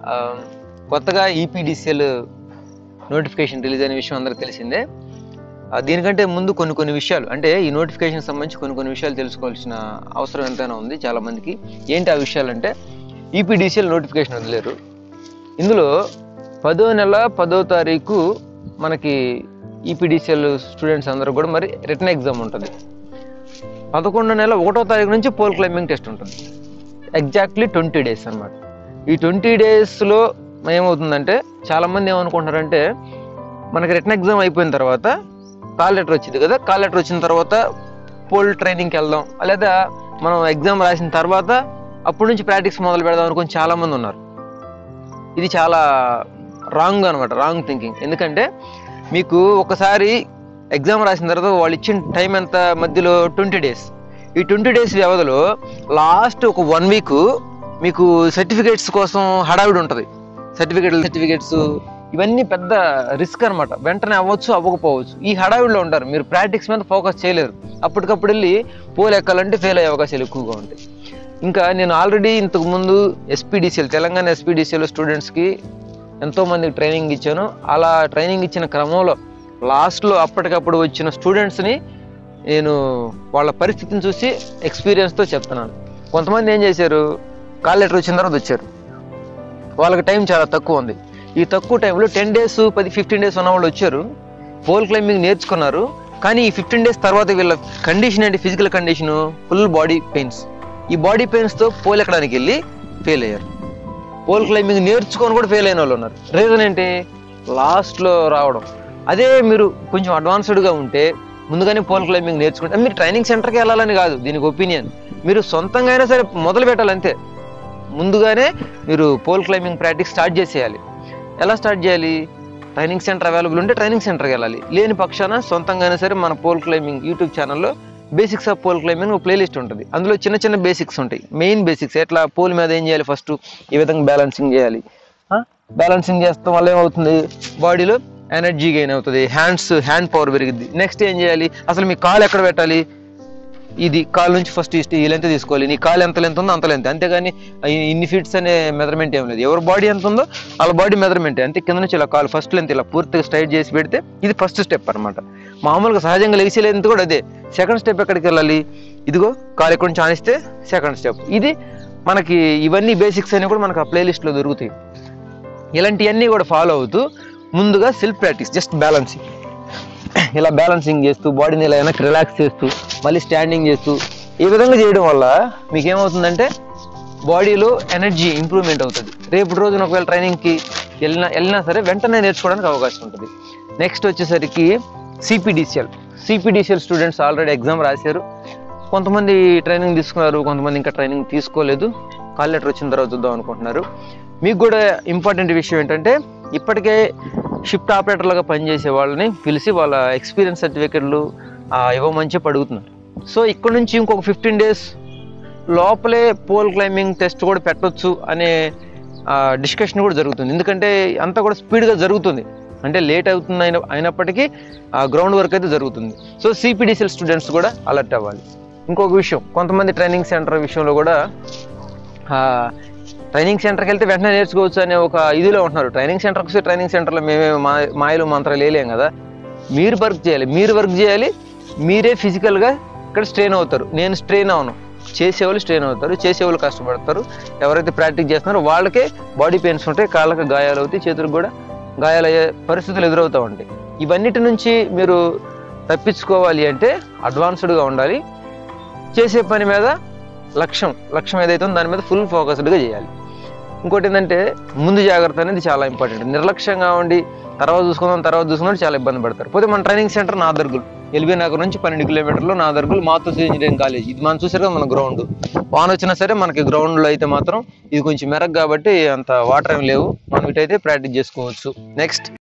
ఆ, కొత్తగా EPDCL notification release అయిన విషయం అందరికి తెలిసిందే ఆ, దీనికంటే ముందు కొన్ని కొన్ని విషయాలు అంటే ఈ నోటిఫికేషన్ సంబంధించి కొన్ని కొన్ని విషయాలు తెలుసుకోవాల్సిన అవసరం ఎంతైనా ఉంది చాలా మందికి ఏంటి ఆ విషయాలు అంటే ఈపీడిసిఎల్ నోటిఫికేషన్ వదిలేరు ఇందులో పదో నెల పదో తారీఖు మనకి ఈపీడిసిఎల్ స్టూడెంట్స్ అందరూ కూడా మరి రిటర్న్ ఎగ్జామ్ ఉంటుంది పదకొండో నెల ఒకటో తారీఖు నుంచి పోల్ క్లైంబింగ్ టెస్ట్ ఉంటుంది ఎగ్జాక్ట్లీ ట్వంటీ డేస్ అన్నమాట ఈ ట్వంటీ డేస్లో ఏమవుతుందంటే చాలామంది ఏమనుకుంటారంటే మనకి రిటర్న్ ఎగ్జామ్ అయిపోయిన తర్వాత కాల్ లెటర్ వచ్చింది కదా కాల్ లెటర్ వచ్చిన తర్వాత పోల్ ట్రైనింగ్కి వెళ్దాం లేదా మనం ఎగ్జామ్ రాసిన తర్వాత అప్పటి నుంచి ప్రాక్టీస్ మొదలు పెడదాం అనుకుని చాలామంది ఉన్నారు ఇది చాలా రాంగ్ అనమాట రాంగ్ థింకింగ్ ఎందుకంటే మీకు ఒకసారి ఎగ్జామ్ రాసిన తర్వాత వాళ్ళు ఇచ్చిన టైం ఎంత మధ్యలో ట్వంటీ డేస్ ఈ ట్వంటీ డేస్ వ్యవధిలో లాస్ట్ ఒక వన్ వీక్ మీకు సర్టిఫికేట్స్ కోసం హడావిడి ఉంటుంది సర్టిఫికేట్ సర్టిఫికేట్స్ ఇవన్నీ పెద్ద రిస్క్ అనమాట వెంటనే అవ్వచ్చు అవ్వకపోవచ్చు ఈ హడావిడిలో ఉంటారు మీరు ప్రాక్టీస్ మీద ఫోకస్ చేయలేరు అప్పటికప్పుడు వెళ్ళి పోల్ ఎక్కాలంటే ఫెయిల్ అయ్యే అవకాశాలు ఎక్కువగా ఉంటాయి ఇంకా నేను ఆల్రెడీ ఇంతకు ముందు ఎస్పీడీసీఎల్ తెలంగాణ ఎస్పీడీసీఎల్ స్టూడెంట్స్కి ఎంతో మందికి ట్రైనింగ్ ఇచ్చాను అలా ట్రైనింగ్ ఇచ్చిన క్రమంలో లాస్ట్లో అప్పటికప్పుడు వచ్చిన స్టూడెంట్స్ని నేను వాళ్ళ పరిస్థితిని చూసి ఎక్స్పీరియన్స్తో చెప్తున్నాను కొంతమంది ఏం చేశారు కాల్ లెటర్ వచ్చిన తర్వాత వచ్చారు వాళ్ళకి టైం చాలా తక్కువ ఉంది ఈ తక్కువ టైంలో టెన్ డేస్ పది ఫిఫ్టీన్ డేస్ ఉన్న వాళ్ళు వచ్చారు పోల్ క్లైంబింగ్ నేర్చుకున్నారు కానీ ఈ ఫిఫ్టీన్ డేస్ తర్వాత వీళ్ళ కండిషన్ ఏంటి physical condition full body pains ఈ బాడీ పెయిన్స్తో పోల్ ఎక్కడానికి వెళ్ళి ఫెయిల్ అయ్యారు పోల్ క్లైంబింగ్ నేర్చుకొని కూడా ఫెయిల్ అయిన వాళ్ళు ఉన్నారు రీజన్ ఏంటి లాస్ట్లో రావడం అదే మీరు కొంచెం అడ్వాన్స్డ్గా ఉంటే ముందుగానే పోల్ క్లైంబింగ్ నేర్చుకుంటే మీరు ట్రైనింగ్ సెంటర్కి వెళ్ళాలని కాదు దీనికి ఒపీనియన్ మీరు సొంతంగా అయినా సరే మొదలు పెట్టాలంతే ముందుగానే మీరు పోల్ క్లైంబింగ్ ప్రాక్టీస్ స్టార్ట్ చేసేయాలి ఎలా స్టార్ట్ చేయాలి ట్రైనింగ్ సెంటర్ అవైలబుల్ ఉంటే ట్రైనింగ్ సెంటర్కి వెళ్ళాలి లేని పక్షాన సొంతంగానే సరే మన పోల్ క్లైంబింగ్ యూట్యూబ్ ఛానల్లో బేసిక్స్ ఆఫ్ పోల్ క్లైంబింగ్ ఒక ప్లేలిస్ట్ ఉంటుంది అందులో చిన్న చిన్న బేసిక్స్ ఉంటాయి మెయిన్ బేసిక్స్ ఎట్లా పోల్ మీద ఏం చేయాలి ఫస్ట్ ఏ విధంగా బ్యాలెన్సింగ్ చేయాలి బ్యాలెన్సింగ్ చేస్తాం వల్ల ఏమవుతుంది బాడీలో ఎనర్జీ గెయిన్ అవుతుంది హ్యాండ్స్ హ్యాండ్ పవర్ పెరిగిద్ది నెక్స్ట్ ఏం చేయాలి అసలు మీ కాలు ఎక్కడ పెట్టాలి ఇది కాలు నుంచి ఫస్ట్ ఇష్ట ఈ లెంత్ తీసుకోవాలి నీ కాలు ఎంత లెంత్ ఉందో అంత లెంత్ అంతేగాని ఈ- ఇన్ని ఫీట్స్ అనే మెజర్మెంట్ ఏం లేదు ఎవరి బాడీ ఎంత ఉందో వాళ్ళ బాడీ మెజర్మెంట్ అంతే కింద నుంచి ఇలా కాలు ఫస్ట్ లెంత్ ఇలా పూర్తిగా స్ట్రైట్ చేసి పెడితే ఇది ఫస్ట్ స్టెప్ అన్నమాట మామూలుగా సహజంగా లేచి లెంత్ కూడా అదే సెకండ్ స్టెప్ ఎక్కడికి వెళ్ళాలి ఇదిగో కాలు ఎక్కడి నుంచి ఆనిస్తే సెకండ్ స్టెప్ ఇది మనకి ఇవన్నీ బేసిక్స్ అన్ని కూడా మనకు ఆ ప్లేలిస్ట్లో దొరుకుతాయి ఇలాంటివన్నీ కూడా ఫాలో అవుతూ ముందుగా సెల్ఫ్ ప్రాక్టీస్ జస్ట్ బ్యాలెన్సింగ్ ఇలా బ్యాలెన్సింగ్ చేస్తూ బాడీని ఇలా వెనక్కి రిలాక్స్ చేస్తూ మళ్ళీ స్టాండింగ్ చేస్తూ ఈ విధంగా చేయడం వల్ల మీకు ఏమవుతుందంటే బాడీలో ఎనర్జీ ఇంప్రూవ్మెంట్ అవుతుంది రేపు రోజున ఒకవేళ ట్రైనింగ్కి వెళ్ళినా వెళ్ళినా సరే వెంటనే నేర్చుకోవడానికి అవకాశం ఉంటుంది నెక్స్ట్ వచ్చేసరికి CPDCL CPDCL students already exam రాశారు కొంతమంది ట్రైనింగ్ తీసుకున్నారు కొంతమంది ఇంకా ట్రైనింగ్ తీసుకోలేదు కాల్ లెటర్ వచ్చిన తర్వాత చూద్దాం అనుకుంటున్నారు మీకు కూడా ఇంపార్టెంట్ విషయం ఏంటంటే ఇప్పటికే షిఫ్ట్ ఆపరేటర్లుగా పనిచేసే వాళ్ళని పిలిచి వాళ్ళ ఎక్స్పీరియన్స్ సర్టిఫికెట్లు ఇవ్వమని చెప్పి అడుగుతున్నారు సో ఇక్కడ నుంచి ఇంకొక ఫిఫ్టీన్ డేస్ లోపలే పోల్ క్లైంబింగ్ టెస్ట్ కూడా పెట్టొచ్చు అనే డిస్కషన్ కూడా జరుగుతుంది ఎందుకంటే అంతా కూడా స్పీడ్గా జరుగుతుంది అంటే లేట్ అవుతుంది అయిన అయినప్పటికీ ఆ గ్రౌండ్ వర్క్ అయితే జరుగుతుంది సో సిపిడిసిఎల్ స్టూడెంట్స్ కూడా అలర్ట్ అవ్వాలి ఇంకొక విషయం కొంతమంది ట్రైనింగ్ సెంటర్ విషయంలో కూడా ఆ, ట్రైనింగ్ సెంటర్కి వెళ్తే వెంటనే నేర్చుకోవచ్చు అనే ఒక ఇదిలో ఉంటున్నారు ట్రైనింగ్ సెంటర్కి వస్తే ట్రైనింగ్ సెంటర్లో మేమే మా మాయలు మంత్రాలు వేయలేం కదా మీరు వర్క్ చేయాలి మీరు వర్క్ చేయాలి మీరే ఫిజికల్గా ఇక్కడ స్ట్రెయిన్ అవుతారు నేను స్ట్రెయిన్ అవను చేసేవాళ్ళు స్ట్రెయిన్ అవుతారు చేసేవాళ్ళు కష్టపడతారు ఎవరైతే ప్రాక్టీస్ చేస్తున్నారో వాళ్ళకే బాడీ పెయిన్స్ ఉంటాయి కాళ్ళకి గాయాలు అవుతాయి చేతులకు కూడా గాయాలయ్యే పరిస్థితులు ఎదురవుతూ ఉంటాయి ఇవన్నిటి నుంచి మీరు తప్పించుకోవాలి అంటే అడ్వాన్స్డ్గా ఉండాలి చేసే పని మీద లక్ష్యం లక్ష్యం ఏదైతే ఉందో దాని మీద ఫుల్ ఫోకస్డ్గా చేయాలి ఇంకోటి ఏంటంటే ముందు జాగ్రత్త అనేది చాలా ఇంపార్టెంట్ నిర్లక్ష్యంగా ఉండి తర్వాత చూసుకుందాం తర్వాత చూసుకుందాం చాలా ఇబ్బంది పడతారు పోతే మన ట్రైనింగ్ సెంటర్ నాదర్గుల్ ఎల్బీ నగర్ నుంచి పన్నెండు కిలోమీటర్లు నాదర్గుల్ మాతృశ్రీ ఇంజనీరింగ్ కాలేజ్ ఇది మనం చూసారు కదా మన గ్రౌండ్ వాన వచ్చినా సరే మనకి గ్రౌండ్లో అయితే మాత్రం ఇది కొంచెం మెరగ్ కాబట్టి అంత వాటర్ ఏం లేవు మనం ఇటైతే ప్రాక్టీస్ చేసుకోవచ్చు నెక్స్ట్